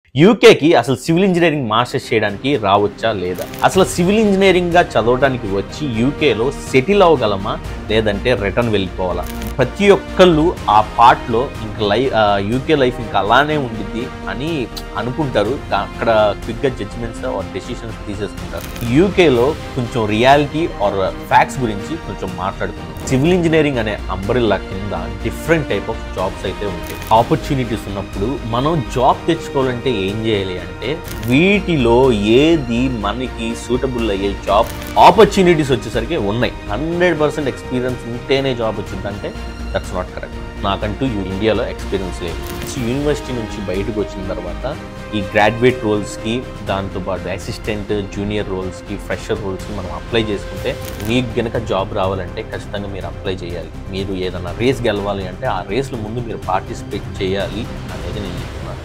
యూకేకి అసలు civil engineering masters చేయడానికి రావచ్చా లేదా అసలు సివిల్ ఇంజనీరింగ్గా చదవడానికి వచ్చి యూకేలో సెటిల్ అవ్వగలమా లేదంటే రిటర్న్ వెళ్ళిపోవాలా ప్రతి ఒక్కళ్ళు ఆ పార్ట్లో ఇంకా లై యూకే లైఫ్ ఇంకా అలానే ఉండిద్ది అని అనుకుంటారు దా- అక్కడ క్విక్గా జడ్జిమెంట్స్ ఆర్ డెసిషన్స్ తీసేసుకుంటారు యూకేలో కొంచెం రియాలిటీ ఆర్ ఫ్యాక్ట్స్ గురించి కొంచెం మాట్లాడుకుందాం సివిల్ ఇంజనీరింగ్ అనే అంబరిల్లా కింద డిఫరెంట్ టైప్ ఆఫ్ జాబ్స్ అయితే ఉంటాయి ఆపర్చునిటీస్ ఉన్నప్పుడు మనం జాబ్ తెచ్చుకోవాలంటే ఏం చేయాలి అంటే వీటిలో ఏది మనకి సూటబుల్ అయ్యే జాబ్ ఆపర్చునిటీస్ వచ్చేసరికి ఉన్నాయి హండ్రెడ్ పర్సెంట్ ఎక్స్పీరియన్స్ ఉంటేనే జాబ్ వచ్చిందంటే దట్స్ నాట్ కరెక్ట్ నాకంటూ యు- ఇండియాలో ఎక్స్పీరియన్స్ లేదు సో యూనివర్సిటీ నుంచి బయటకు వచ్చిన తర్వాత ఈ గ్రాడ్యుయేట్ రోల్స్కి దాంతోపాటు అసిస్టెంట్ జూనియర్ రోల్స్కి ఫ్రెషర్ రోల్స్కి మనం అప్లై చేసుకుంటే మీకు గనక జాబ్ రావాలంటే ఖచ్చితంగా మీరు అప్లై చేయాలి మీరు ఏదైనా రేస్ గెలవాలి అంటే ఆ రేస్లో ముందు మీరు పార్టిసిపేట్ చేయాలి అనేది నేను చెప్తున్నాను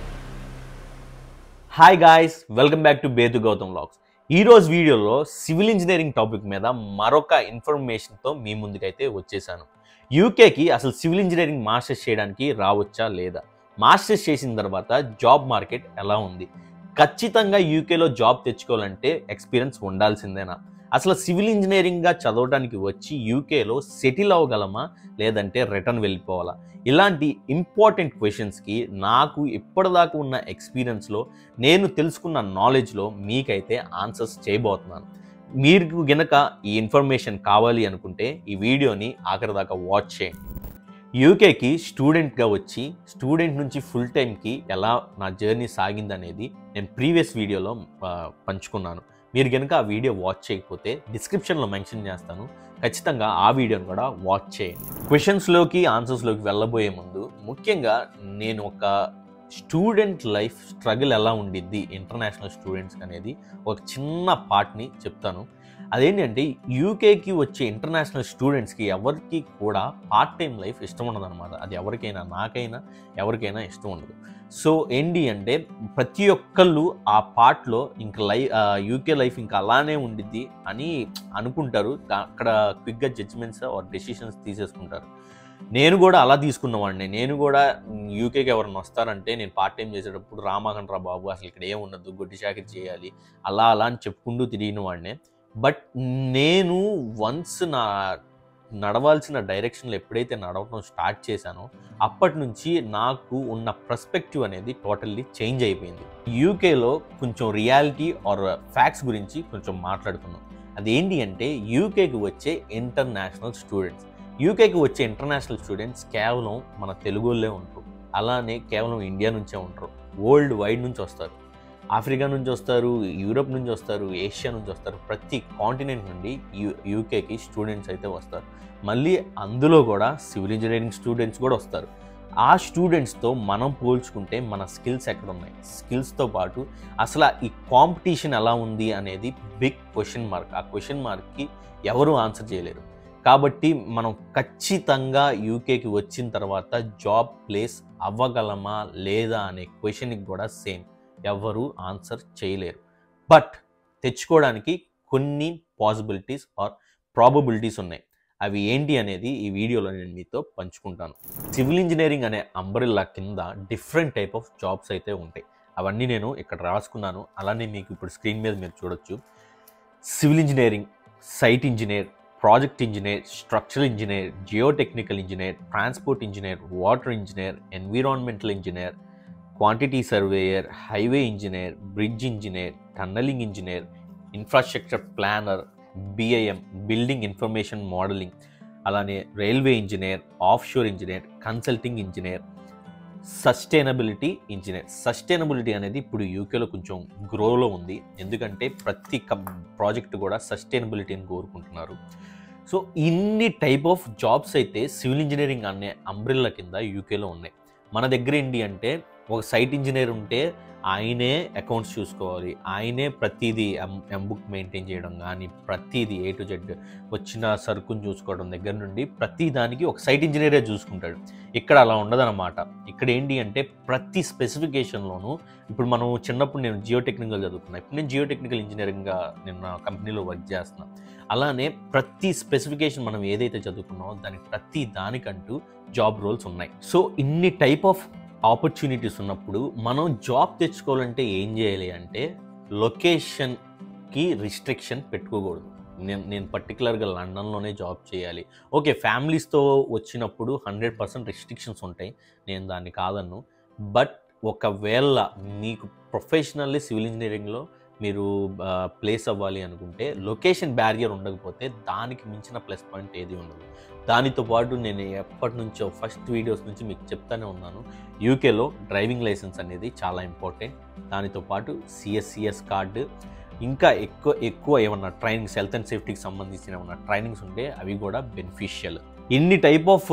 hi guys welcome back to Bedu Gautam logs ఈ రోజు వీడియోలో సివిల్ ఇంజనీరింగ్ టాపిక్ మీద మరొక ఇన్ఫర్మేషన్తో మీ ముందుకైతే వచ్చేసాను యూకేకి అసలు సివిల్ ఇంజనీరింగ్ మాస్టర్స్ చేయడానికి రావచ్చా లేదా మాస్టర్స్ చేసిన తర్వాత జాబ్ మార్కెట్ ఎలా ఉంది ఖచ్చితంగా యూకేలో జాబ్ తెచ్చుకోవాలంటే ఎక్స్పీరియన్స్ ఉండాల్సిందేనా అసలు సివిల్ ఇంజనీరింగ్గా చదవడానికి వచ్చి యూకేలో సెటిల్ అవ్వగలమా లేదంటే రిటర్న్ వెళ్ళిపోవాలా ఇలాంటి ఇంపార్టెంట్ క్వశ్చన్స్కి నాకు ఇప్పటిదాకా ఉన్న ఎక్స్పీరియన్స్లో నేను తెలుసుకున్న నాలెడ్జ్లో మీకైతే ఆన్సర్స్ చేయబోతున్నాను మీరు గనక ఈ ఇన్ఫర్మేషన్ కావాలి అనుకుంటే ఈ వీడియోని ఆఖరి దాకా వాచ్ చేయండి యూకేకి స్టూడెంట్గా వచ్చి స్టూడెంట్ నుంచి ఫుల్ టైంకి ఎలా నా జర్నీ సాగిందనేది నేను ప్రీవియస్ వీడియోలో ఆ, పంచుకున్నాను మీరు కనుక ఆ వీడియో వాచ్ చేయకపోతే డిస్క్రిప్షన్లో మెన్షన్ చేస్తాను ఖచ్చితంగా ఆ వీడియోని కూడా వాచ్ చేయండి క్వశ్చన్స్లోకి ఆన్సర్స్లోకి వెళ్ళబోయే ముందు ముఖ్యంగా నేను ఒక స్టూడెంట్ లైఫ్ స్ట్రగుల్ ఎలా ఉండిద్ది ఇంటర్నేషనల్ స్టూడెంట్స్కి అనేది ఒక చిన్న పార్ట్ని చెప్తాను అదేంటంటే యూకేకి వచ్చే ఇంటర్నేషనల్ స్టూడెంట్స్కి ఎవరికి కూడా పార్ట్ టైం లైఫ్ ఇష్టం ఉండదు అనమాట అది ఎవరికైనా నాకైనా ఎవరికైనా ఇష్టం ఉండదు సో ఏంటి అంటే ప్రతి ఒక్కళ్ళు ఆ పార్ట్లో ఇంక లై యూకే లైఫ్ ఇంకా అలానే ఉండిద్ది అని అనుకుంటారు దా- అక్కడ క్విక్గా జడ్జిమెంట్స్ ఆర్ డెసిషన్స్ తీసేసుకుంటారు నేను కూడా అలా తీసుకున్నవాడిని నేను కూడా యూకేకి ఎవరైనా వస్తారంటే నేను పార్ట్ టైం చేసేటప్పుడు రామాకన్ రా బాబు అసలు ఇక్కడ ఏం ఉండదు గొడ్డి చాకరీ చేయాలి అలా అలా అని చెప్పుకుంటూ తిరిగిన వాడినే బట్ నేను వన్స్ నా నడవాల్సిన డైరెక్షన్లో ఎప్పుడైతే నడవడం స్టార్ట్ చేశానో అప్పటి నుంచి నాకు ఉన్న పర్స్పెక్టివ్ అనేది టోటల్లీ చేంజ్ అయిపోయింది యూకేలో కొంచెం రియాలిటీ ఆర్ ఫ్యాక్ట్స్ గురించి కొంచెం మాట్లాడుకుందాం అదేంటి అంటే యూకేకి వచ్చే ఇంటర్నేషనల్ స్టూడెంట్స్ యూకేకి వచ్చే ఇంటర్నేషనల్ స్టూడెంట్స్ కేవలం మన తెలుగులోనే ఉంటారు అలానే కేవలం ఇండియా నుంచే ఉంటారు వరల్డ్ వైడ్ నుంచి వస్తారు ఆఫ్రికా నుంచి వస్తారు యూరోప్ నుంచి వస్తారు ఏషియా నుంచి వస్తారు ప్రతి కాంటినెంట్ నుండి యూ యూకేకి స్టూడెంట్స్ అయితే వస్తారు మళ్ళీ అందులో కూడా సివిల్ ఇంజనీరింగ్ స్టూడెంట్స్ కూడా వస్తారు ఆ స్టూడెంట్స్తో మనం పోల్చుకుంటే మన స్కిల్స్ ఎక్కడ ఉన్నాయి స్కిల్స్తో పాటు అసలు ఈ కాంపిటీషన్ ఎలా ఉంది అనేది బిగ్ క్వశ్చన్ మార్క్ ఆ క్వశ్చన్ మార్క్కి ఎవరు ఆన్సర్ చేయలేరు కాబట్టి మనం ఖచ్చితంగా యూకేకి వచ్చిన తర్వాత జాబ్ ప్లేస్ అవ్వగలమా లేదా అనే క్వశ్చన్కి కూడా సేమ్ ఎవరు ఆన్సర్ చేయలేరు బట్ తెచ్చుకోవడానికి కొన్ని పాసిబిలిటీస్ ఆర్ ప్రాబబిలిటీస్ ఉన్నాయి అవి ఏంటి అనేది ఈ వీడియోలో నేను మీతో పంచుకుంటాను సివిల్ ఇంజనీరింగ్ అనే అంబ్రెల్లా కింద డిఫరెంట్ టైప్ ఆఫ్ జాబ్స్ అయితే ఉంటాయి అవన్నీ నేను ఇక్కడ రాసుకున్నాను అలానే మీకు ఇప్పుడు స్క్రీన్ మీద మీరు చూడొచ్చు civil engineering site engineer project engineer structural engineer geotechnical engineer transport engineer water engineer environmental engineer quantity surveyor highway engineer bridge engineer tunnelling engineer infrastructure planner BIM building information modelling అలానే railway engineer offshore engineer consulting engineer sustainability engineer sustainability అనేది ఇప్పుడు యూకేలో కొంచెం గ్రోలో ఉంది ఎందుకంటే ప్రతి కం project కూడా సస్టైనబిలిటీని కోరుకుంటున్నారు సో ఇన్ని టైప్ ఆఫ్ జాబ్స్ అయితే సివిల్ ఇంజనీరింగ్ అనే అంబ్రిల్లా కింద యూకేలో ఉన్నాయి మన దగ్గర ఏంటి అంటే ఒక సైట్ ఇంజనీర్ ఉంటే ఆయనే అకౌంట్స్ చూసుకోవాలి ఆయనే ప్రతిదీ ఎం బుక్ మెయింటైన్ చేయడం కానీ ప్రతిదీ ఏ టు జెడ్ వచ్చిన సరుకుని చూసుకోవడం దగ్గర నుండి ప్రతి దానికి ఒక సైట్ ఇంజనీరే చూసుకుంటాడు ఇక్కడ అలా ఉండదన్నమాట ఇక్కడ ఏంటి అంటే ప్రతి స్పెసిఫికేషన్లోనూ ఇప్పుడు మనం చిన్నప్పుడు నేను జియో టెక్నికల్ చదువుకున్నా ఇప్పుడు నేను జియో టెక్నికల్ ఇంజనీరింగ్గా నేను నా కంపెనీలో వర్క్ చేస్తున్నాను అలానే ప్రతి స్పెసిఫికేషన్ మనం ఏదైతే చదువుకున్నామో దానికి ప్రతి దానికంటూ జాబ్ రోల్స్ ఉన్నాయి సో ఇన్ని టైప్ ఆఫ్ ఆపర్చునిటీస్ ఉన్నప్పుడు మనం జాబ్ తెచ్చుకోవాలంటే ఏం చేయాలి అంటే లొకేషన్కి రిస్ట్రిక్షన్ పెట్టుకోకూడదు నేను నేను పర్టికులర్గా లండన్లోనే జాబ్ చేయాలి ఓకే ఫ్యామిలీస్తో వచ్చినప్పుడు హండ్రెడ్ పర్సెంట్ రిస్ట్రిక్షన్స్ ఉంటాయి నేను దాన్ని కాదన్ను బట్ ఒకవేళ మీకు ప్రొఫెషనల్లీ సివిల్ ఇంజనీరింగ్లో మీరు ప్లేస్ అవ్వాలి అనుకుంటే లొకేషన్ బ్యారియర్ ఉండకపోతే దానికి మించిన ప్లస్ పాయింట్ ఏది ఉండదు దానితో పాటు నేను ఎప్పటి నుంచో ఫస్ట్ వీడియోస్ నుంచి మీకు చెప్తానే ఉన్నాను యూకేలో డ్రైవింగ్ లైసెన్స్ అనేది చాలా ఇంపార్టెంట్ దానితో పాటు సిఎస్సిఎస్ కార్డు ఇంకా ఎక్కువ ఎక్కువ ఏమన్నా ట్రైనింగ్స్ హెల్త్ అండ్ సేఫ్టీకి సంబంధించిన ఏమన్నా ట్రైనింగ్స్ ఉంటే అవి కూడా బెనిఫిషియల్ ఇన్ని type of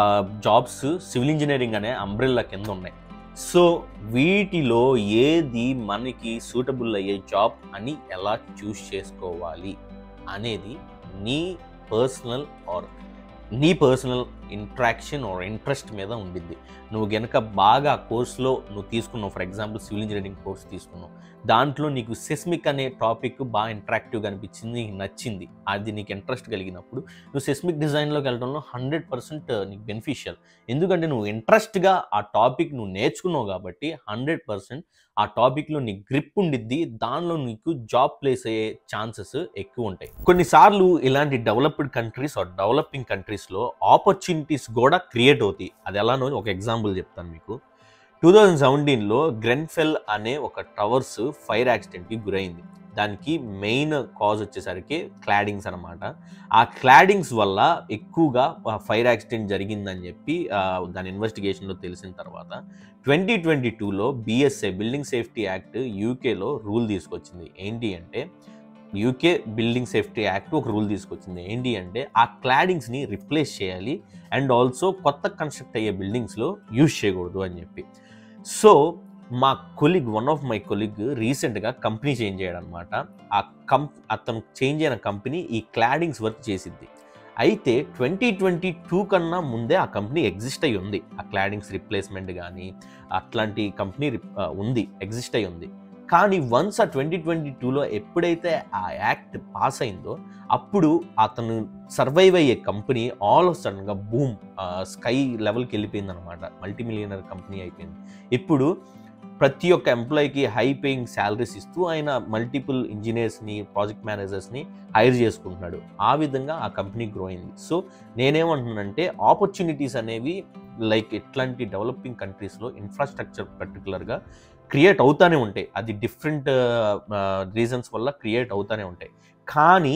jobs civil engineering అనే అంబ్రెల్లా కింద ఉన్నాయి సో వీటిలో ఏది మనకి సూటబుల్ అయ్యే జాబ్ అని ఎలా చూస్ చేసుకోవాలి అనేది నీ పర్సనల్ ఆర్ నీ పర్సనల్ ఇంట్రాక్షన్ ఆర్ ఇంట్రెస్ట్ మీద ఉండిద్ది నువ్వు గనక బాగా ఆ కోర్స్లో నువ్వు తీసుకున్నావు for example civil engineering course తీసుకున్నావు దాంట్లో నీకు సెస్మిక్ అనే టాపిక్ బాగా ఇంట్రాక్టివ్గా అనిపించింది నీకు నచ్చింది అది నీకు ఇంట్రెస్ట్ కలిగినప్పుడు నువ్వు సెస్మిక్ డిజైన్లోకి వెళ్ళడంలో హండ్రెడ్ పర్సెంట్ నీకు బెనిఫిషియల్ ఎందుకంటే నువ్వు ఇంట్రెస్ట్గా ఆ టాపిక్ నువ్వు నేర్చుకున్నావు కాబట్టి హండ్రెడ్ పర్సెంట్ ఆ టాపిక్లో నీ గ్రిప్ ఉండిద్ది దానిలో నీకు జాబ్ ప్లేస్ అయ్యే ఛాన్సెస్ ఎక్కువ ఉంటాయి కొన్నిసార్లు ఇలాంటి డెవలప్డ్ కంట్రీస్ ఆర్ డెవలపింగ్ కంట్రీస్లో ఆపర్చునిటీస్ కూడా క్రియేట్ అవుతాయి అది ఎలానో ఒక ఎగ్జాంపుల్ చెప్తాను మీకు టూ థౌజండ్ సెవెంటీన్లో గ్రెన్ఫెల్ అనే ఒక టవర్స్ ఫైర్ యాక్సిడెంట్కి గురైంది దానికి మెయిన్ కాజ్ వచ్చేసరికి క్లాడింగ్స్ అనమాట ఆ క్లాడింగ్స్ వల్ల ఎక్కువగా ఫైర్ యాక్సిడెంట్ జరిగిందని చెప్పి ఆ, దాని ఇన్వెస్టిగేషన్లో తెలిసిన తర్వాత ట్వంటీ ట్వంటీ టూలో బిఎస్ఏ బిల్డింగ్ సేఫ్టీ యాక్ట్ యూకేలో రూల్ తీసుకొచ్చింది ఏంటి అంటే యూకే బిల్డింగ్ సేఫ్టీ యాక్ట్ ఒక రూల్ తీసుకొచ్చింది ఏంటి అంటే ఆ క్లాడింగ్స్ని రిప్లేస్ చేయాలి అండ్ ఆల్సో కొత్త కన్స్ట్రక్ట్ అయ్యే బిల్డింగ్స్లో యూజ్ చేయకూడదు అని చెప్పి సో మా colleague one of my colleague రీసెంట్గా కంపెనీ చేంజ్ చేయడం అనమాట ఆ కం అతను చేంజ్ అయిన కంపెనీ ఈ క్లాడింగ్స్ వర్క్ చేసిద్ది అయితే ట్వంటీ ట్వంటీ టూ కన్నా ముందే ఆ కంపెనీ ఎగ్జిస్ట్ అయి ఉంది ఆ క్లాడింగ్స్ రిప్లేస్మెంట్ కానీ అట్లాంటి కంపెనీ ఉంది ఎగ్జిస్ట్ అయి ఉంది కానీ వన్స్ ఆ ట్వంటీ ట్వంటీ టూలో ఎప్పుడైతే ఆ యాక్ట్ పాస్ అయిందో అప్పుడు అతను సర్వైవ్ అయ్యే కంపెనీ ఆల్ ఆఫ్ సడన్గా బూమ్ స్కై లెవెల్కి వెళ్ళిపోయింది అనమాట మల్టీ మిలియనర్ కంపెనీ అయిపోయింది ఇప్పుడు ప్రతి ఒక్క ఎంప్లాయీకి హై పేయింగ్ శాలరీస్ ఇస్తూ ఆయన మల్టిపుల్ ఇంజనీర్స్ని ప్రాజెక్ట్ మేనేజర్స్ని హైర్ చేసుకుంటున్నాడు ఆ విధంగా ఆ కంపెనీ గ్రో అయింది సో నేనేమంటున్నానంటే ఆపర్చునిటీస్ అనేవి లైక్ ఇట్లాంటి డెవలపింగ్ కంట్రీస్లో ఇన్ఫ్రాస్ట్రక్చర్ పర్టికులర్గా క్రియేట్ అవుతానే ఉంటాయి అది డిఫరెంట్ రీజన్స్ వల్ల క్రియేట్ అవుతానే ఉంటాయి కానీ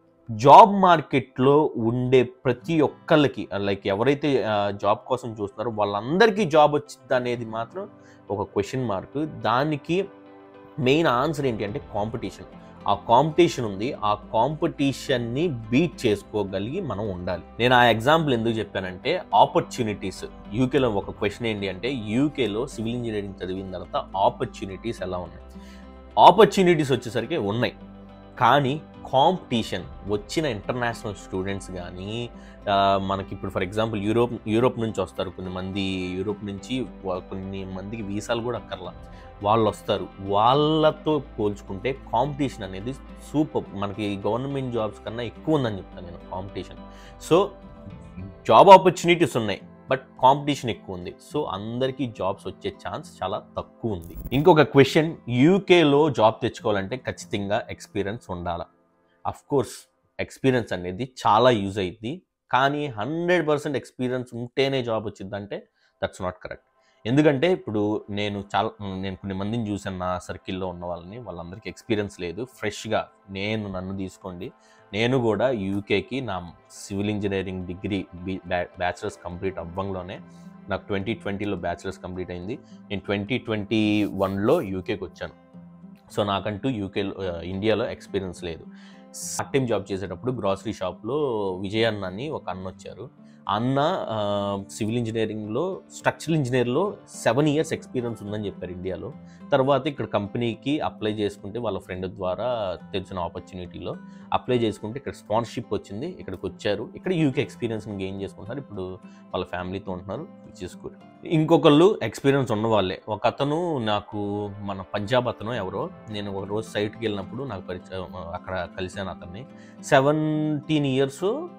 జాబ్ మార్కెట్లో ఉండే ప్రతి ఒక్కళ్ళకి లైక్ ఎవరైతే జాబ్ కోసం చూస్తున్నారో వాళ్ళందరికీ జాబ్ వచ్చింది అనేది మాత్రం ఒక క్వశ్చన్ మార్క్ దానికి మెయిన్ ఆన్సర్ ఏంటి అంటే కాంపిటీషన్ ఆ కాంపిటీషన్ ఉంది ఆ కాంపిటీషన్ని బీట్ చేసుకోగలిగి మనం ఉండాలి నేను ఆ ఎగ్జాంపుల్ ఎందుకు చెప్పానంటే ఆపర్చునిటీస్ యూకేలో ఒక క్వశ్చన్ ఏంటి అంటే యూకేలో సివిల్ ఇంజనీరింగ్ చదివిన తర్వాత ఆపర్చునిటీస్ ఎలా ఉన్నాయి ఆపర్చునిటీస్ వచ్చేసరికి ఉన్నాయి కానీ కాంపిటీషన్ వచ్చిన ఇంటర్నేషనల్ స్టూడెంట్స్ కానీ ఆ, మనకి ఇప్పుడు ఫర్ ఎగ్జాంపుల్ యూరోప్ యూరోప్ నుంచి వస్తారు కొన్ని మంది యూరోప్ నుంచి వా- కొన్ని మందికి వీసాలు కూడా అక్కర్లా వాళ్ళు వస్తారు వాళ్ళతో పోల్చుకుంటే కాంపిటీషన్ అనేది సూపర్ మనకి గవర్నమెంట్ జాబ్స్ కన్నా ఎక్కువ ఉందని చెప్తాను నేను కాంపిటీషన్ సో జాబ్ ఆపర్చునిటీస్ ఉన్నాయి బట్ కాంపిటీషన్ ఎక్కువ ఉంది సో అందరికీ జాబ్స్ వచ్చే ఛాన్స్ చాలా తక్కువ ఉంది ఇంకొక క్వశ్చన్ యూకేలో జాబ్ తెచ్చుకోవాలంటే ఖచ్చితంగా ఎక్స్పీరియన్స్ ఉండాలి అఫ్ కోర్స్ ఎక్స్పీరియన్స్ అనేది చాలా యూజ్ అయ్యిద్ది కానీ హండ్రెడ్ పర్సెంట్ ఎక్స్పీరియన్స్ ఉంటేనే జాబ్ వచ్చిందంటే దట్స్ నాట్ కరెక్ట్ ఎందుకంటే ఇప్పుడు నేను చాలా నేను కొన్ని మందిని చూసాను నా సర్కిల్లో ఉన్న వాళ్ళని వాళ్ళందరికీ ఎక్స్పీరియన్స్ లేదు ఫ్రెష్గా నేను నన్ను తీసుకోండి నేను కూడా యూకేకి నా civil engineering degree B bachelors complete అవ్వంలోనే నాకు ట్వంటీ ట్వంటీలో బ్యాచిలర్స్ కంప్లీట్ అయింది నేను ట్వంటీ ట్వంటీ వన్లో యూకేకి వచ్చాను సో నాకంటూ యూకేలో ఇండియాలో ఎక్స్పీరియన్స్ లేదు పార్ట్ టైం జాబ్ చేసేటప్పుడు గ్రాసరీ షాప్లో విజయ్ అన్న అని ఒక అన్న వచ్చారు అన్న ఆ, సివిల్ ఇంజనీరింగ్లో స్ట్రక్చరల్ ఇంజనీర్లో సెవెన్ ఇయర్స్ ఎక్స్పీరియన్స్ ఉందని చెప్పారు ఇండియాలో తర్వాత ఇక్కడ కంపెనీకి అప్లై చేసుకుంటే వాళ్ళ ఫ్రెండ్ ద్వారా తెలిసిన ఆపర్చునిటీలో అప్లై చేసుకుంటే ఇక్కడ స్పాన్సర్షిప్ వచ్చింది ఇక్కడికి వచ్చారు ఇక్కడ యూకే ఎక్స్పీరియన్స్ని గెయిన్ చేసుకుంటున్నారు ఇప్పుడు వాళ్ళ ఫ్యామిలీతో ఉంటున్నారు విచ్ ఇస్ గుడ్ ఇంకొకళ్ళు ఎక్స్పీరియన్స్ ఉన్న వాళ్ళే ఒక అతను నాకు మన పంజాబ్ అతను ఎవరో నేను ఒక రోజు సైట్కి వెళ్ళినప్పుడు నాకు పరిచయం అక్కడ కలిశాను అతన్ని సెవెంటీన్ ఇయర్స్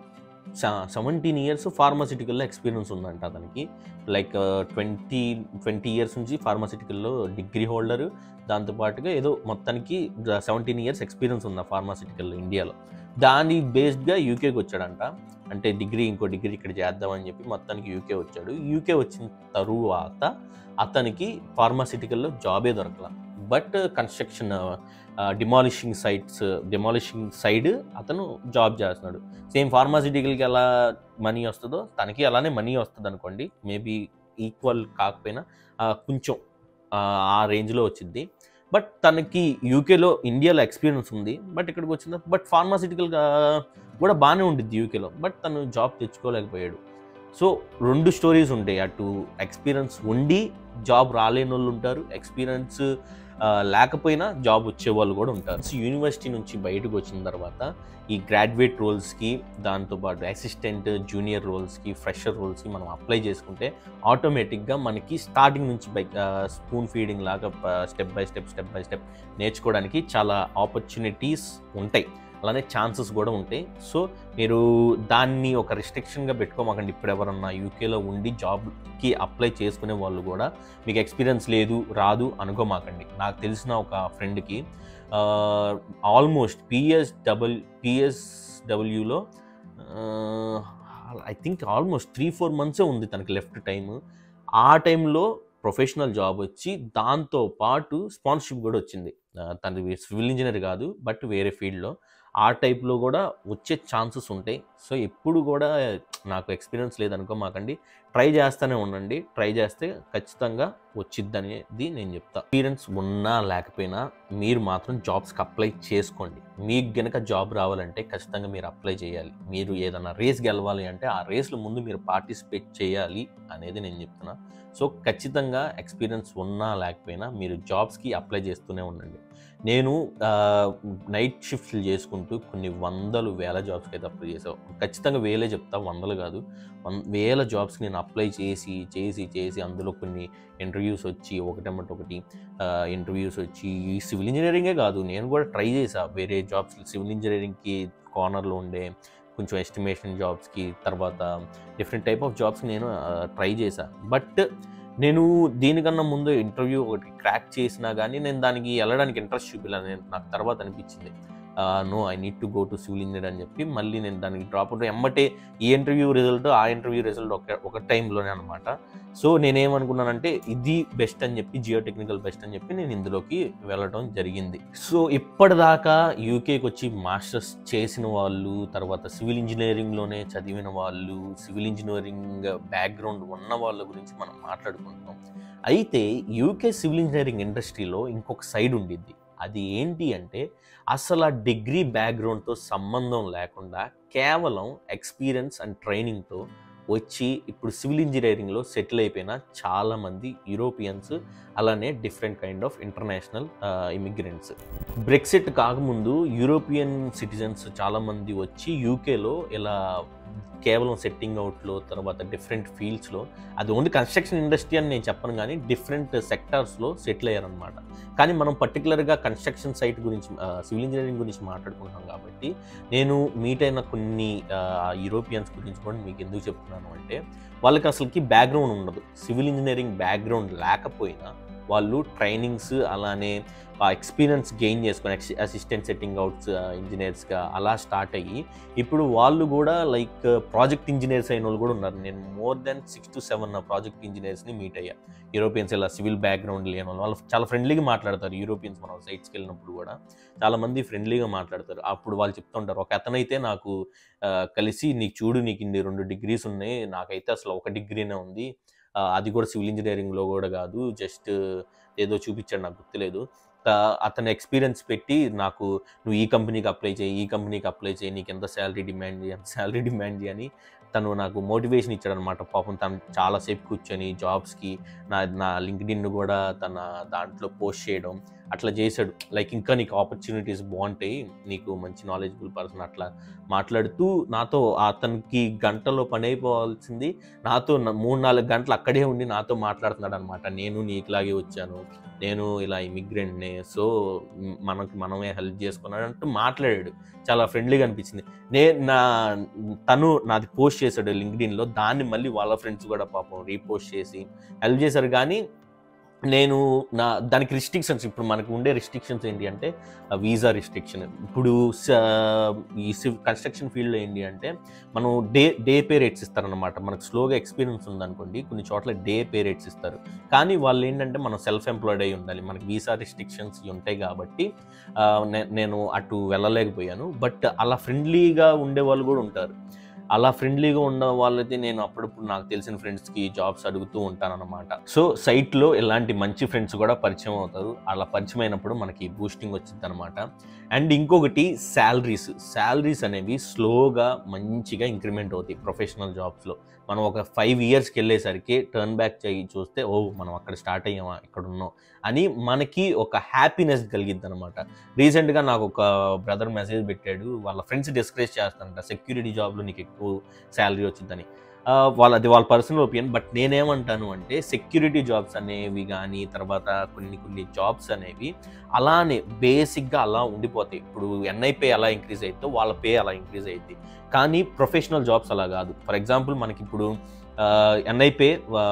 సెవెంటీన్ ఇయర్స్ ఫార్మాసిటికల్లో ఎక్స్పీరియన్స్ ఉందంట అతనికి లైక్ ట్వంటీ ట్వంటీ ఇయర్స్ నుంచి ఫార్మాసిటికల్లో డిగ్రీ హోల్డర్ దాంతోపాటుగా ఏదో మొత్తానికి సెవెంటీన్ ఇయర్స్ ఎక్స్పీరియన్స్ ఉంది ఫార్మాసిటికల్లో ఇండియాలో దాని బేస్డ్గా యూకేకి వచ్చాడంట అంటే డిగ్రీ ఇంకో డిగ్రీ ఇక్కడ చేద్దామని చెప్పి మొత్తానికి యూకే వచ్చాడు యూకే వచ్చిన తరువాత అతనికి ఫార్మాసిటికల్లో జాబే దొరకల but construction demolishing sites demolishing side అతను జాబ్ చేస్తున్నాడు సేమ్ ఫార్మాసిటికల్కి ఎలా మనీ వస్తుందో తనకి అలానే మనీ వస్తుంది అనుకోండి మేబీ ఈక్వల్ కాకపోయినా ఆ, కొంచెం ఆ, ఆ రేంజ్లో వచ్చింది బట్ తనకి యూకేలో ఇండియాలో ఎక్స్పీరియన్స్ ఉంది బట్ ఇక్కడికి వచ్చిన బట్ ఫార్మాసిటికల్గా కూడా బాగానే ఉండిద్ది యూకేలో బట్ తను జాబ్ తెచ్చుకోలేకపోయాడు సో రెండు స్టోరీస్ ఉంటాయి అటు ఎక్స్పీరియన్స్ ఉండి జాబ్ రాలేని వాళ్ళు ఉంటారు ఎక్స్పీరియన్స్ లేకపోయినా జాబ్ వచ్చే వాళ్ళు కూడా ఉంటారు సో యూనివర్సిటీ నుంచి బయటకు వచ్చిన తర్వాత ఈ గ్రాడ్యుయేట్ రోల్స్కి దాంతోపాటు అసిస్టెంట్ జూనియర్ రోల్స్కి ఫ్రెషర్ రోల్స్కి మనం అప్లై చేసుకుంటే ఆటోమేటిక్గా మనకి స్టార్టింగ్ నుంచి బై స్పూన్ ఫీడింగ్ లాగా step by step step by step నేర్చుకోవడానికి చాలా ఆపర్చునిటీస్ ఉంటాయి అలానే ఛాన్సెస్ కూడా ఉంటాయి సో మీరు దాన్ని ఒక రిస్ట్రిక్షన్గా పెట్టుకోమాకండి ఇప్పుడు ఎవరన్నా యూకేలో ఉండి జాబ్కి అప్లై చేసుకునే వాళ్ళు కూడా మీకు ఎక్స్పీరియన్స్ లేదు రాదు అనుకోమాకండి నాకు తెలిసిన ఒక ఫ్రెండ్కి ఆల్మోస్ట్ పిఎస్ డబల్ పిఎస్డబ్ల్యూలో I think almost three four మంత్సే ఉంది తనకి లెఫ్ట్ టైం ఆ టైంలో ప్రొఫెషనల్ జాబ్ వచ్చి దాంతో పాటు స్పాన్సర్షిప్ కూడా వచ్చింది ఆ, తనది సివిల్ ఇంజనీర్ కాదు బట్ వేరే ఫీల్డ్లో ఆ టైప్లో కూడా వచ్చే ఛాన్సెస్ ఉంటాయి సో ఎప్పుడు కూడా నాకు ఎక్స్పీరియన్స్ లేదనుకో మాకండి ట్రై చేస్తూనే ఉండండి ట్రై చేస్తే ఖచ్చితంగా వచ్చిద్ది అనేది నేను చెప్తా ఎక్స్పీరియన్స్ ఉన్నా లేకపోయినా మీరు మాత్రం జాబ్స్కి అప్లై చేసుకోండి మీకు గనక జాబ్ రావాలంటే ఖచ్చితంగా మీరు అప్లై చేయాలి మీరు ఏదైనా రేస్ గెలవాలి అంటే ఆ రేస్లో ముందు మీరు పార్టిసిపేట్ చేయాలి అనేది నేను చెప్తున్నా సో ఖచ్చితంగా ఎక్స్పీరియన్స్ ఉన్నా లేకపోయినా మీరు జాబ్స్కి అప్లై చేస్తూనే ఉండండి నేను నైట్ షిఫ్ట్లు చేసుకుంటూ కొన్ని వందలు వేల జాబ్స్కి అయితే అప్లై చేసావు ఖచ్చితంగా వేలే చెప్తా వందలు కాదు వన్ వేల జాబ్స్కి నేను అప్లై చేసి చేసి చేసి అందులో కొన్ని ఇంటర్వ్యూస్ వచ్చి ఒకటేమటి ఒకటి ఇంటర్వ్యూస్ వచ్చి ఈ సివిల్ ఇంజనీరింగే కాదు నేను కూడా ట్రై చేసా వేరే జాబ్స్ సివిల్ ఇంజనీరింగ్కి కార్నర్లో ఉండే కొంచెం ఎస్టిమేషన్ జాబ్స్కి తర్వాత డిఫరెంట్ టైప్ ఆఫ్ జాబ్స్కి నేను ట్రై చేశా బట్ నేను దీనికన్నా ముందు ఇంటర్వ్యూ ఒకటి క్రాక్ చేసినా కానీ నేను దానికి వెళ్ళడానికి ఇంట్రెస్ట్ చూపించాను నేను నాకు తర్వాత అనిపించింది no I need to go to civil engineer అని చెప్పి మళ్ళీ నేను దానికి డ్రాప్ అవుట్ ఎమ్మటే ఈ ఇంటర్వ్యూ రిజల్ట్ ఆ ఇంటర్వ్యూ రిజల్ట్ ఒక ఒక టైంలోనే అనమాట సో నేనేమనుకున్నానంటే ఇది బెస్ట్ అని చెప్పి జియో టెక్నికల్ బెస్ట్ అని చెప్పి నేను ఇందులోకి వెళ్ళడం జరిగింది సో ఇప్పటిదాకా యూకేకి వచ్చి మాస్టర్స్ చేసిన వాళ్ళు తర్వాత సివిల్ ఇంజనీరింగ్లోనే చదివిన వాళ్ళు సివిల్ ఇంజనీరింగ్ బ్యాక్గ్రౌండ్ ఉన్న వాళ్ళ గురించి మనం మాట్లాడుకుంటున్నాం అయితే యూకే సివిల్ ఇంజనీరింగ్ ఇండస్ట్రీలో ఇంకొక సైడ్ ఉండిద్ది అది ఏంటి అంటే అసలు ఆ డిగ్రీ బ్యాక్గ్రౌండ్తో సంబంధం లేకుండా కేవలం ఎక్స్పీరియన్స్ అండ్ ట్రైనింగ్తో వచ్చి ఇప్పుడు సివిల్ ఇంజనీరింగ్లో సెటిల్ అయిపోయిన చాలామంది యూరోపియన్స్ అలానే different kind of international immigrants Brexit కాకముందు యూరోపియన్ సిటిజన్స్ చాలామంది వచ్చి యూకేలో ఇలా కేవలం సెట్టింగ్ అవుట్లో తర్వాత డిఫరెంట్ ఫీల్డ్స్లో అది ఓన్లీ కన్స్ట్రక్షన్ ఇండస్ట్రీ అని నేను చెప్పను కానీ డిఫరెంట్ సెక్టార్స్లో సెటిల్ అయ్యారనమాట కానీ మనం పర్టికులర్గా కన్స్ట్రక్షన్ సైట్ గురించి సివిల్ ఇంజనీరింగ్ గురించి మాట్లాడుకుంటున్నాం కాబట్టి నేను మీట్ అయిన కొన్ని యూరోపియన్స్ గురించి కూడా మీకు ఎందుకు చెప్తున్నాను అంటే వాళ్ళకి అసలుకి బ్యాక్గ్రౌండ్ ఉండదు సివిల్ ఇంజనీరింగ్ బ్యాక్గ్రౌండ్ లేకపోయినా వాళ్ళు ట్రైనింగ్స్ అలానే ఆ ఎక్స్పీరియన్స్ గెయిన్ చేసుకొని అసిస్టెంట్ సెట్టింగ్ అవుట్స్ ఇంజనీర్స్గా అలా స్టార్ట్ అయ్యి ఇప్పుడు వాళ్ళు కూడా లైక్ ప్రాజెక్ట్ ఇంజనీర్స్ అయిన వాళ్ళు కూడా ఉన్నారు నేను more than six to seven project ఇంజనీర్స్ని మీట్ అయ్యా యూరోపియన్స్ ఇలా సివిల్ బ్యాక్గ్రౌండ్ లేని వాళ్ళు వాళ్ళు చాలా ఫ్రెండ్లీగా మాట్లాడతారు యూరోపియన్స్ మనం సైట్స్కి వెళ్ళినప్పుడు కూడా చాలామంది ఫ్రెండ్లీగా మాట్లాడతారు అప్పుడు వాళ్ళు చెప్తుంటారు ఒక అతనైతే నాకు ఆ, కలిసి నీకు చూడు నీకు ఇన్ని రెండు డిగ్రీస్ ఉన్నాయి నాకైతే అసలు ఒక డిగ్రీనే ఉంది ఆ, అది కూడా సివిల్ ఇంజనీరింగ్లో కూడా కాదు జస్ట్ ఏదో చూపించాడు నాకు గుర్తులేదు ఆ, అతను ఎక్స్పీరియన్స్ పెట్టి నాకు నువ్వు ఈ కంపెనీకి అప్లై చేయి ఈ కంపెనీకి అప్లై చేయి నీకు ఎంత శాలరీ డిమాండ్ చేయి ఎంత శాలరీ డిమాండ్ చేయని తను నాకు మోటివేషన్ ఇచ్చాడు అనమాట పాపం తను చాలాసేపు కూర్చొని జాబ్స్కి నా నా లింక్డ్ఇన్ కూడా తన దాంట్లో పోస్ట్ చేయడం అట్లా చేశాడు లైక్ ఇంకా నీకు ఆపర్చునిటీస్ బాగుంటాయి నీకు మంచి నాలెడ్జబుల్ పర్సన్ అట్లా మాట్లాడుతూ నాతో అతనికి గంటలో పని అయిపోవాల్సింది నాతో న- మూడు నాలుగు గంటలు అక్కడే ఉండి నాతో మాట్లాడుతున్నాడు అనమాట నేను నీకులాగే వచ్చాను నేను ఇలా ఇమిగ్రెంట్నే సో మ్, మనకి మనమే హెల్ప్ చేసుకున్నాడు అంటూ మాట్లాడాడు చాలా ఫ్రెండ్లీగా అనిపించింది నే నా తను నాది పోస్ట్ చేశాడు లింక్డ్ఇన్లో దాన్ని మళ్ళీ వాళ్ళ ఫ్రెండ్స్ కూడా పాపం రీపోస్ట్ చేసి హెల్ప్ చేశారు కానీ నేను నా దానికి రిస్ట్రిక్షన్స్ ఇప్పుడు మనకు ఉండే రిస్ట్రిక్షన్స్ ఏంటి అంటే వీసా రిస్ట్రిక్షన్ ఇప్పుడు స- ఈ కన్స్ట్రక్షన్ ఫీల్డ్లో ఏంటి అంటే మనం డే డే పే రేట్స్ ఇస్తారనమాట మనకు స్లోగా ఎక్స్పీరియన్స్ ఉందనుకోండి కొన్ని చోట్ల డే పే రేట్స్ ఇస్తారు కానీ వాళ్ళు ఏంటంటే మనం సెల్ఫ్ ఎంప్లాయిడ్ అయి ఉండాలి మనకి వీసా రిస్ట్రిక్షన్స్ ఉంటాయి కాబట్టి ఆ, నే- నేను అటు వెళ్ళలేకపోయాను బట్ అలా ఫ్రెండ్లీగా ఉండే వాళ్ళు కూడా ఉంటారు అలా ఫ్రెండ్లీగా ఉన్న వాళ్ళైతే నేను అప్పుడప్పుడు నాకు తెలిసిన ఫ్రెండ్స్కి జాబ్స్ అడుగుతూ ఉంటానన్నమాట సో సైట్లో ఇలాంటి మంచి ఫ్రెండ్స్ కూడా పరిచయం అవుతారు అలా పరిచయం అయినప్పుడు మనకి బూస్టింగ్ వచ్చింది అనమాట అండ్ ఇంకొకటి శాలరీస్ శాలరీస్ అనేవి స్లోగా మంచిగా ఇంక్రిమెంట్ అవుతాయి ప్రొఫెషనల్ జాబ్స్లో మనం ఒక ఫైవ్ ఇయర్స్కి వెళ్ళేసరికి టర్న్ బ్యాక్ చేయి చూస్తే ఓ మనం అక్కడ స్టార్ట్ అయ్యామా ఇక్కడ ఉన్నాం అని మనకి ఒక హ్యాపీనెస్ కలిగిద్ది అనమాట రీసెంట్గా నాకు ఒక బ్రదర్ మెసేజ్ పెట్టాడు వాళ్ళ ఫ్రెండ్స్ డిస్కరేజ్ చేస్తారంట సెక్యూరిటీ జాబ్లో నీకు ఎక్కువ శాలరీ వచ్చిందని ఆ, వాళ్ళ అది వాళ్ళ పర్సనల్ ఒపీనియన్ బట్ నేనేమంటాను అంటే సెక్యూరిటీ జాబ్స్ అనేవి కానీ తర్వాత కొన్ని కొన్ని జాబ్స్ అనేవి అలానే బేసిక్గా అలా ఉండిపోతాయి ఇప్పుడు ఎన్ఐ పే ఎలా ఇంక్రీజ్ అవుతుందో వాళ్ళ పే అలా ఇంక్రీజ్ అవుతుంది కానీ ప్రొఫెషనల్ జాబ్స్ అలా కాదు ఫర్ ఎగ్జాంపుల్ మనకి ఇప్పుడు NI pay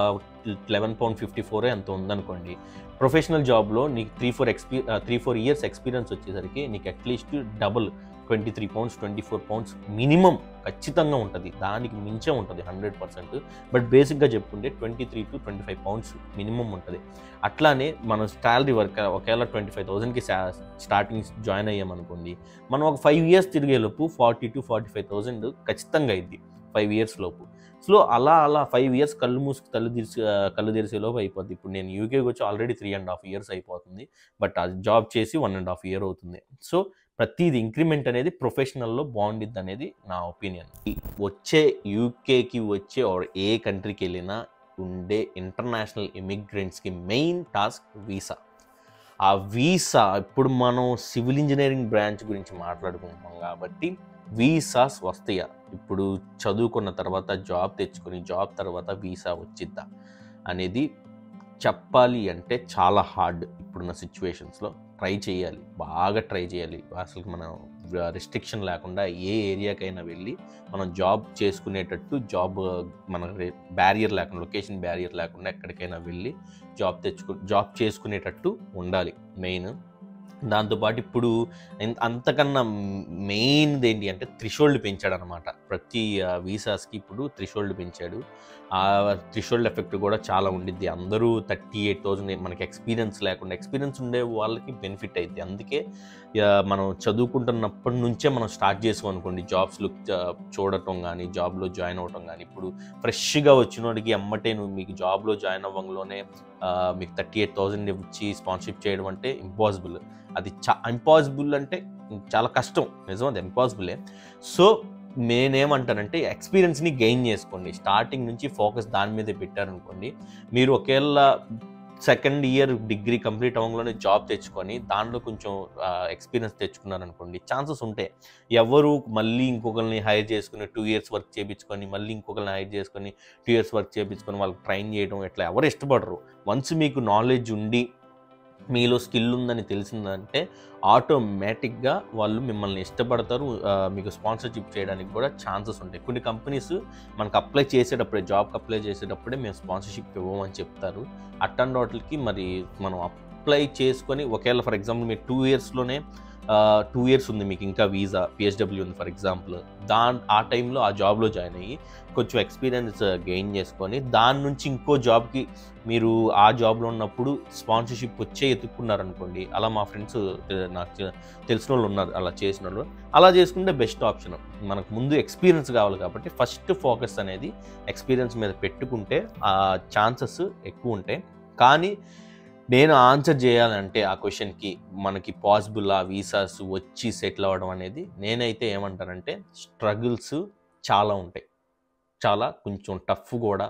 eleven pound fifty four ఎంత ఉందనుకోండి ప్రొఫెషనల్ జాబ్లో నీకు three four XP three four years experience వచ్చేసరికి నీకు at least double twenty three pounds twenty four pounds minimum ఖచ్చితంగా ఉంటుంది దానికి మించే ఉంటుంది హండ్రెడ్ పర్సెంట్ బట్ బేసిక్గా చెప్పుకుంటే twenty three to twenty five pounds minimum ఉంటుంది అట్లానే మనం శాలరీ వర్క్ ఒకవేళ ట్వంటీ ఫైవ్ థౌసండ్కి స్టార్టింగ్ జాయిన్ అయ్యామనుకోండి మనం ఒక ఫైవ్ ఇయర్స్ తిరిగేలోపు forty to forty five thousand ఖచ్చితంగా అయింది ఫైవ్ ఇయర్స్ లోపు సో అలా అలా ఫైవ్ ఇయర్స్ కళ్ళు మూసుకు కళ్ళు తెరిచి కళ్ళు తెరిచేలోపు అయిపోద్ది ఇప్పుడు నేను యూకేకి వచ్చి already three and half years అయిపోతుంది బట్ ఆ జాబ్ చేసి వన్ అండ్ హాఫ్ ఇయర్ అవుతుంది సో ప్రతిది ఇంక్రిమెంట్ అనేది ప్రొఫెషనల్లో బాగుండిద్ది అనేది నా ఒపీనియన్ వచ్చే యూకేకి వచ్చే ఆర్ ఏ కంట్రీకి వెళ్ళినా ఉండే ఇంటర్నేషనల్ ఇమిగ్రెంట్స్కి మెయిన్ టాస్క్ వీసా ఆ వీసా ఇప్పుడు మనం సివిల్ ఇంజనీరింగ్ బ్రాంచ్ గురించి మాట్లాడుకుంటున్నాం కాబట్టి వీసాస్ వస్తాయా ఇప్పుడు చదువుకున్న తర్వాత జాబ్ తెచ్చుకొని జాబ్ తర్వాత వీసా వచ్చిద్దా అనేది చెప్పాలి అంటే చాలా హార్డ్ ఇప్పుడున్న సిచ్యువేషన్స్లో ట్రై చేయాలి బాగా ట్రై చేయాలి అసలు మనం రిస్ట్రిక్షన్ లేకుండా ఏ ఏరియాకైనా వెళ్ళి మనం జాబ్ చేసుకునేటట్టు జాబ్ మన బ్యారియర్ లేకుండా లొకేషన్ బ్యారియర్ లేకుండా ఎక్కడికైనా వెళ్ళి జాబ్ తెచ్చుకు జాబ్ చేసుకునేటట్టు ఉండాలి మెయిన్ దాంతోపాటు ఇప్పుడు ఇన్- అంతకన్నా మెయిన్ది ఏంటి అంటే త్రిషోల్డ్ పెంచాడు అనమాట ప్రతి వీసాస్కి ఇప్పుడు త్రిషోల్డ్ పెంచాడు ఆ త్రిషోల్డ్ ఎఫెక్ట్ కూడా చాలా ఉండిద్ది అందరూ థర్టీ ఎయిట్ థౌజండ్ మనకి ఎక్స్పీరియన్స్ లేకుండా ఎక్స్పీరియన్స్ ఉండే వాళ్ళకి బెనిఫిట్ అయింది అందుకే ఆ, మనం చదువుకుంటున్నప్పటి నుంచే మనం స్టార్ట్ చేసాం అనుకోండి జాబ్స్ లుక్ చూడటం కానీ జాబ్లో జాయిన్ అవ్వటం కానీ ఇప్పుడు ఫ్రెష్గా వచ్చిన వాడికి ఎమ్మటే నువ్వు మీకు జాబ్లో జాయిన్ అవ్వంలోనే ఆ, మీకు థర్టీ ఎయిట్ థౌజండ్ ఇచ్చి స్పాన్షిప్ చేయడం అంటే ఇంపాసిబుల్ అది చా ఇంపాసిబుల్ అంటే చాలా కష్టం నిజం అది ఇంపాసిబులే సో నేనేమంటానంటే ఎక్స్పీరియన్స్ని గెయిన్ చేసుకోండి స్టార్టింగ్ నుంచి ఫోకస్ దాని మీదే పెట్టారనుకోండి మీరు ఒకవేళ సెకండ్ ఇయర్ డిగ్రీ కంప్లీట్ అవ్వగానే జాబ్ తెచ్చుకొని దాంట్లో కొంచెం ఎక్స్పీరియన్స్ తెచ్చుకున్నారనుకోండి ఛాన్సెస్ ఉంటాయి ఎవరు మళ్ళీ ఇంకొకరిని హైర్ చేసుకుని టూ ఇయర్స్ వర్క్ చేయించుకొని మళ్ళీ ఇంకొకరిని హైర్ చేసుకొని టూ ఇయర్స్ వర్క్ చేయించుకొని వాళ్ళకి ట్రైన్ చేయడం ఇట్లా ఎవరు ఇష్టపడరు వన్స్ మీకు నాలెడ్జ్ ఉండి మీలో స్కిల్ ఉందని తెలిసిందంటే ఆటోమేటిక్గా వాళ్ళు మిమ్మల్ని ఇష్టపడతారు ఆ, మీకు స్పాన్సర్షిప్ చేయడానికి కూడా ఛాన్సెస్ ఉంటాయి కొన్ని కంపెనీస్ మనకు అప్లై చేసేటప్పుడే జాబ్కి అప్లై చేసేటప్పుడే మేము స్పాన్సర్షిప్ ఇవ్వమని చెప్తారు అట్టండి వాటికి మరి మనం అప్లై చేసుకొని ఒకవేళ ఫర్ ఎగ్జాంపుల్ మీరు టూ ఇయర్స్లోనే టూ ఇయర్స్ ఉంది మీకు ఇంకా వీసా పిహెచ్డబ్ల్యూ ఉంది ఫర్ ఎగ్జాంపుల్ దా ఆ టైంలో ఆ జాబ్లో జాయిన్ అయ్యి కొంచెం ఎక్స్పీరియన్స్ గెయిన్ చేసుకొని దాని నుంచి ఇంకో జాబ్కి మీరు ఆ జాబ్లో ఉన్నప్పుడు స్పాన్సర్షిప్ వచ్చే ఎత్తుక్కున్నారనుకోండి అలా మా ఫ్రెండ్స్ నాకు తె- తెలిసిన వాళ్ళు ఉన్నారు అలా చేసిన వాళ్ళు అలా చేసుకుంటే బెస్ట్ ఆప్షన్ మనకు ముందు ఎక్స్పీరియన్స్ కావాలి కాబట్టి ఫస్ట్ ఫోకస్ అనేది ఎక్స్పీరియన్స్ మీద పెట్టుకుంటే ఆ ఛాన్సెస్ ఎక్కువ ఉంటాయి కానీ నేను ఆన్సర్ చేయాలంటే ఆ క్వశ్చన్కి మనకి పాసిబుల్ ఆ వీసాస్ వచ్చి సెటిల్ అవ్వడం అనేది నేనైతే ఏమంటానంటే స్ట్రగుల్స్ చాలా ఉంటాయి చాలా కొంచెం టఫ్ కూడా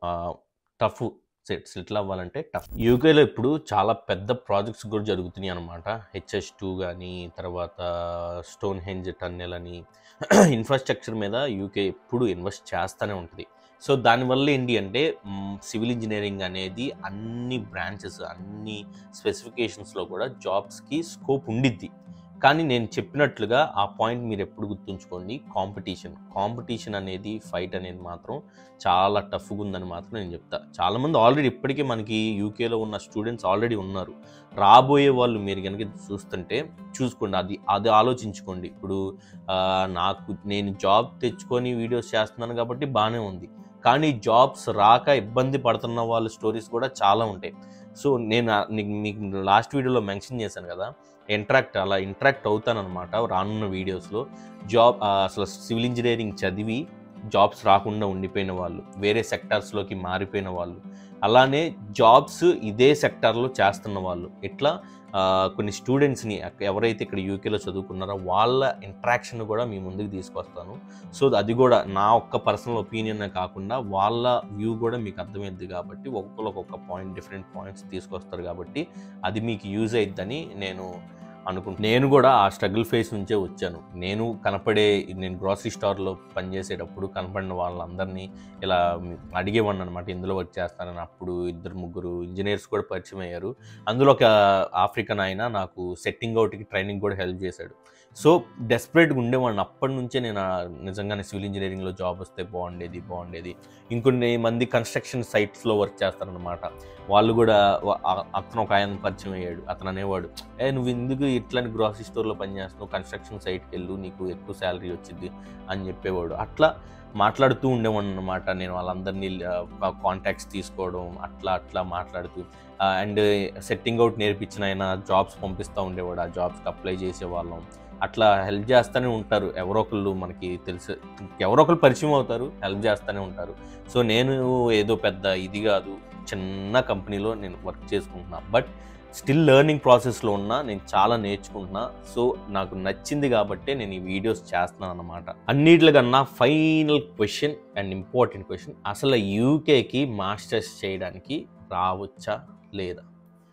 టఫ్ సెట్ సెటిల్ అవ్వాలంటే టఫ్ యూకేలో ఇప్పుడు చాలా పెద్ద ప్రాజెక్ట్స్ కూడా జరుగుతున్నాయి అనమాట హెచ్ఎస్ టూ కానీ తర్వాత స్టోన్ హెంజ్ టన్నెల్ అని ఇన్ఫ్రాస్ట్రక్చర్ మీద యూకే ఎప్పుడు ఇన్వెస్ట్ చేస్తూనే ఉంటుంది సో దానివల్ల ఏంటి అంటే సివిల్ ఇంజనీరింగ్ అనేది అన్ని బ్రాంచెస్ అన్ని స్పెసిఫికేషన్స్లో కూడా జాబ్స్కి స్కోప్ ఉండిద్ది కానీ నేను చెప్పినట్లుగా ఆ పాయింట్ మీరు ఎప్పుడు గుర్తుంచుకోండి కాంపిటీషన్ కాంపిటీషన్ అనేది ఫైట్ అనేది మాత్రం చాలా టఫ్గా ఉందని మాత్రం నేను చెప్తా చాలామంది ఆల్రెడీ ఇప్పటికే మనకి యూకేలో ఉన్న స్టూడెంట్స్ ఆల్రెడీ ఉన్నారు రాబోయే వాళ్ళు మీరు కనుక చూస్తుంటే చూసుకోండి అది అది ఆలోచించుకోండి ఇప్పుడు ఆ, నాకు నేను జాబ్ తెచ్చుకొని వీడియోస్ చేస్తున్నాను కాబట్టి బాగానే ఉంది కానీ జాబ్స్ రాక ఇబ్బంది పడుతున్న వాళ్ళ స్టోరీస్ కూడా చాలా ఉంటాయి సో నేను ఆ- నీకు- మీకు లాస్ట్ వీడియోలో మెన్షన్ చేశాను కదా ఇంటరాక్ట్ అలా ఇంటరాక్ట్ అవుతానన్నమాట రానున్న వీడియోస్లో జాబ్ ఆ, అసలు సివిల్ ఇంజనీరింగ్ చదివి జాబ్స్ రాకుండా ఉండిపోయిన వాళ్ళు వేరే సెక్టార్స్లోకి మారిపోయిన వాళ్ళు అలానే జాబ్స్ ఇదే సెక్టార్లో చేస్తున్న వాళ్ళు ఇట్లా ఆ, కొన్ని స్టూడెంట్స్ని ఎవరైతే ఇక్కడ యూకేలో చదువుకున్నారో వాళ్ళ ఇంట్రాక్షన్ కూడా మీ ముందుకు తీసుకొస్తాను సో అది కూడా నా ఒక్క పర్సనల్ ఒపీనియన్ కాకుండా వాళ్ళ వ్యూ కూడా మీకు అర్థమైంది కాబట్టి ఒక్కొక్కరు ఒక్కొక్క పాయింట్ డిఫరెంట్ పాయింట్స్ తీసుకొస్తారు కాబట్టి అది మీకు యూజ్ అయిద్దని నేను అనుకుంటున్నాను నేను కూడా ఆ స్ట్రగుల్ ఫేస్ నుంచే వచ్చాను నేను కనపడే నేను గ్రాసరీ స్టోర్లో పనిచేసేటప్పుడు కనపడిన వాళ్ళందరినీ ఇలా అడిగేవాడిని అనమాట ఇందులో వర్క్ చేస్తానని అప్పుడు ఇద్దరు ముగ్గురు ఇంజనీర్స్ కూడా పరిచయం అయ్యారు అందులో ఒక ఆఫ్రికన్ ఆయన నాకు సెట్టింగ్ అవుట్కి ట్రైనింగ్ కూడా హెల్ప్ చేశాడు సో డెస్పరేట్గా ఉండేవాడిని అప్పటి నుంచే నేను ఆ నిజంగానే సివిల్ ఇంజనీరింగ్లో జాబ్ వస్తే బాగుండేది బాగుండేది ఇంకొన్ని మంది కన్స్ట్రక్షన్ సైట్స్లో వర్క్ చేస్తారనమాట వాళ్ళు కూడా వా- ఆ- అతను ఒక ఆయన పరిచయం అయ్యాడు అతను అనేవాడు ఏ నువ్వు ఎందుకు ఇట్లాంటి గ్రాసరీ స్టోర్లో పనిచేస్తున్నావు కన్స్ట్రక్షన్ సైట్కి వెళ్ళు నీకు ఎక్కువ శాలరీ వచ్చింది అని చెప్పేవాడు అట్లా మాట్లాడుతూ ఉండేవాడు అనమాట నేను వాళ్ళందరినీ కాంటాక్ట్స్ తీసుకోవడం అట్లా అట్లా మాట్లాడుతూ అండ్ సెట్టింగ్ అవుట్ నేర్పించిన ఆయన జాబ్స్ పంపిస్తూ ఉండేవాడు ఆ జాబ్స్కి అప్లై చేసేవాళ్ళం అట్లా హెల్ప్ చేస్తూనే ఉంటారు ఎవరో ఒకళ్ళు మనకి తెలుసు ఎవరో ఒకళ్ళు పరిచయం అవుతారు హెల్ప్ చేస్తూనే ఉంటారు సో నేను ఏదో పెద్ద ఇది కాదు చిన్న కంపెనీలో నేను వర్క్ చేసుకుంటున్నా బట్ స్టిల్ లెర్నింగ్ ప్రాసెస్లో ఉన్నా నేను చాలా నేర్చుకుంటున్నా సో నాకు నచ్చింది కాబట్టే నేను ఈ వీడియోస్ చేస్తున్నాను అనమాట అన్నిటికన్నా final question and important question అసలు యూకేకి మాస్టర్స్ చేయడానికి రావచ్చా లేదా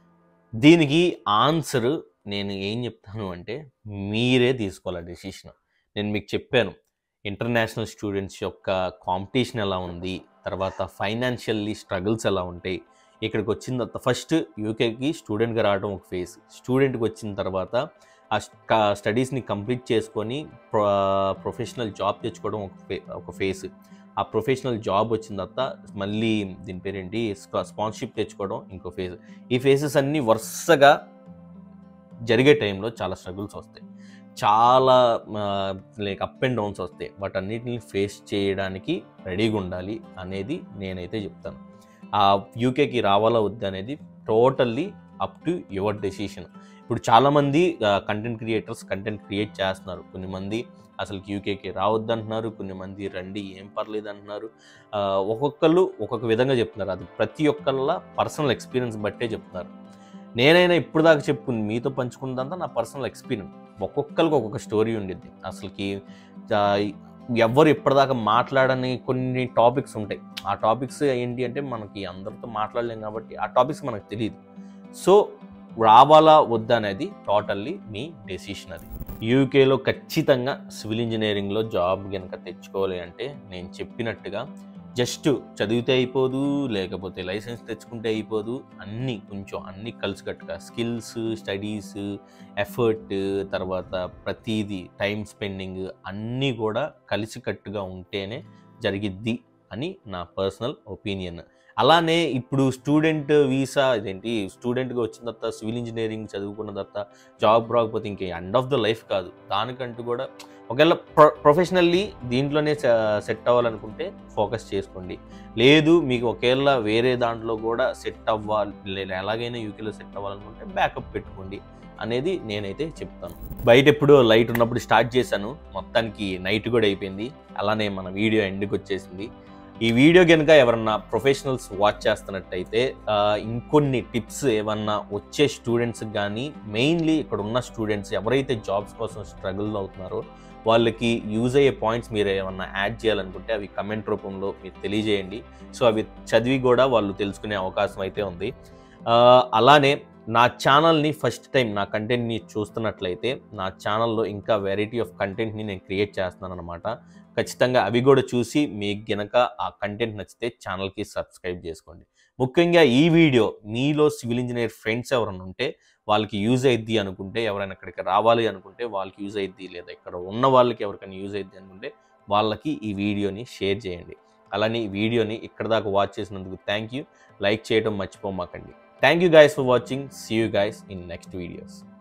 దీనికి ఆన్సర్ నేను ఏం చెప్తాను అంటే మీరే తీసుకోవాలి డెసిషన్ నేను మీకు చెప్పాను ఇంటర్నేషనల్ స్టూడెంట్స్ యొక్క కాంపిటీషన్ ఎలా ఉంది తర్వాత ఫైనాన్షియల్లీ స్ట్రగుల్స్ ఎలా ఉంటాయి ఇక్కడికి వచ్చిన తర్వాత ఫస్ట్ యూకేకి స్టూడెంట్గా రావడం ఒక ఫేజ్ స్టూడెంట్కి వచ్చిన తర్వాత ఆ స్టడీస్ని కంప్లీట్ చేసుకొని ప్రొ ప్రొఫెషనల్ జాబ్ తెచ్చుకోవడం ఒక ఫే ఒక ఫేజ్ ఆ ప్రొఫెషనల్ జాబ్ వచ్చిన తర్వాత మళ్ళీ దీని పేరేంటి స్పాన్సర్షిప్ తెచ్చుకోవడం ఇంకో ఫేజ్ ఈ ఫేజెస్ అన్నీ వరుసగా జరిగే టైంలో చాలా స్ట్రగుల్స్ వస్తాయి చాలా లైక్ అప్ అండ్ డౌన్స్ వస్తాయి బట్ అన్నిటిని ఫేస్ చేయడానికి రెడీగా ఉండాలి అనేది నేనైతే చెప్తాను ఆ యూకేకి రావాలా వద్దా అనేది totally up to your decision ఇప్పుడు చాలామంది కంటెంట్ క్రియేటర్స్ కంటెంట్ క్రియేట్ చేస్తున్నారు కొన్ని మంది అసలు యూకేకి రావద్దు అంటున్నారు కొన్ని మంది రండి ఏం పర్లేదు అంటున్నారు ఆ, ఒక్కొక్కళ్ళు ఒక్కొక్క విధంగా చెప్తున్నారు అది ప్రతి ఒక్కళ్ళ పర్సనల్ ఎక్స్పీరియన్స్ బట్టే చెప్తున్నారు నేనైనా ఇప్పుడు దాకా చెప్పుకుంది మీతో పంచుకున్నదంతా నా పర్సనల్ ఎక్స్పీరియన్స్ ఒక్కొక్కరికి ఒక్కొక్క స్టోరీ ఉండిద్ది అసలుకి ఆ, ఎవ్వరు ఇప్పటిదాకా మాట్లాడని కొన్ని టాపిక్స్ ఉంటాయి ఆ టాపిక్స్ ఏంటి అంటే మనకి అందరితో మాట్లాడలేం కాబట్టి ఆ టాపిక్స్ మనకు తెలియదు సో రావాలా వద్దా అనేది టోటల్లీ మీ డెసిషన్ అది యూకేలో ఖచ్చితంగా సివిల్ ఇంజనీరింగ్లో జాబ్ కనుక తెచ్చుకోవాలి అంటే నేను చెప్పినట్టుగా జస్ట్ చదివితే అయిపోదు లేకపోతే లైసెన్స్ తెచ్చుకుంటే అయిపోదు అన్నీ కొంచెం అన్నీ కలిసికట్టుగా స్కిల్స్ స్టడీస్ ఎఫర్ట్ తర్వాత ప్రతిదీ టైం స్పెండింగ్ అన్నీ కూడా కలిసికట్టుగా ఉంటేనే జరిగిద్ది అని నా పర్సనల్ ఒపీనియన్ అలానే ఇప్పుడు స్టూడెంట్ వీసా ఇదేంటి స్టూడెంట్గా వచ్చిన తర్వాత సివిల్ ఇంజనీరింగ్ చదువుకున్న తర్వాత జాబ్ రాకపోతే ఇంకే ఎండ్ ఆఫ్ ద లైఫ్ కాదు దానికంటూ కూడా ఒకవేళ ప్రొ ప్రొఫెషనల్లీ దీంట్లోనే సెట్ అవ్వాలనుకుంటే ఫోకస్ చేసుకోండి లేదు మీకు ఒకవేళ వేరే దాంట్లో కూడా సెట్ అవ్వాలి లేదా ఎలాగైనా యూకేలో సెట్ అవ్వాలనుకుంటే బ్యాకప్ పెట్టుకోండి అనేది నేనైతే చెప్తాను బయట ఎప్పుడు లైట్ ఉన్నప్పుడు స్టార్ట్ చేశాను మొత్తానికి నైట్ కూడా అయిపోయింది అలానే మన వీడియో ఎండ్కి వచ్చేసింది ఈ వీడియో కనుక ఎవరన్నా ప్రొఫెషనల్స్ వాచ్ చేస్తున్నట్టయితే ఆ, ఇంకొన్ని టిప్స్ ఏమన్నా వచ్చే స్టూడెంట్స్కి కానీ మెయిన్లీ ఇక్కడ ఉన్న స్టూడెంట్స్ ఎవరైతే జాబ్స్ కోసం స్ట్రగుల్ అవుతున్నారో వాళ్ళకి యూజ్ అయ్యే పాయింట్స్ మీరు ఏమన్నా యాడ్ చేయాలనుకుంటే అవి కమెంట్ రూపంలో మీరు తెలియజేయండి సో అవి చదివి కూడా వాళ్ళు తెలుసుకునే అవకాశం అయితే ఉంది ఆ, అలానే నా ఛానల్ని ఫస్ట్ టైం నా కంటెంట్ని చూస్తున్నట్లయితే నా ఛానల్లో ఇంకా వెరైటీ ఆఫ్ కంటెంట్ని నేను క్రియేట్ చేస్తున్నాను అనమాట ఖచ్చితంగా అవి కూడా చూసి మీకు గనక ఆ కంటెంట్ నచ్చితే ఛానల్కి సబ్స్క్రైబ్ చేసుకోండి ముఖ్యంగా ఈ వీడియో మీలో సివిల్ ఇంజనీర్ ఫ్రెండ్స్ ఎవరైనా ఉంటే వాళ్ళకి యూజ్ అయ్యిద్ది అనుకుంటే ఎవరైనా ఇక్కడికి రావాలి అనుకుంటే వాళ్ళకి యూజ్ అయ్యిద్ది లేదా ఇక్కడ ఉన్న వాళ్ళకి ఎవరికైనా యూజ్ అయ్యిద్ది అనుకుంటే వాళ్ళకి ఈ వీడియోని షేర్ చేయండి అలానే ఈ వీడియోని ఇక్కడ దాకా వాచ్ చేసినందుకు థ్యాంక్ యూ లైక్ చేయడం మర్చిపోమాకండి thank you guys for watching see you guys in next videos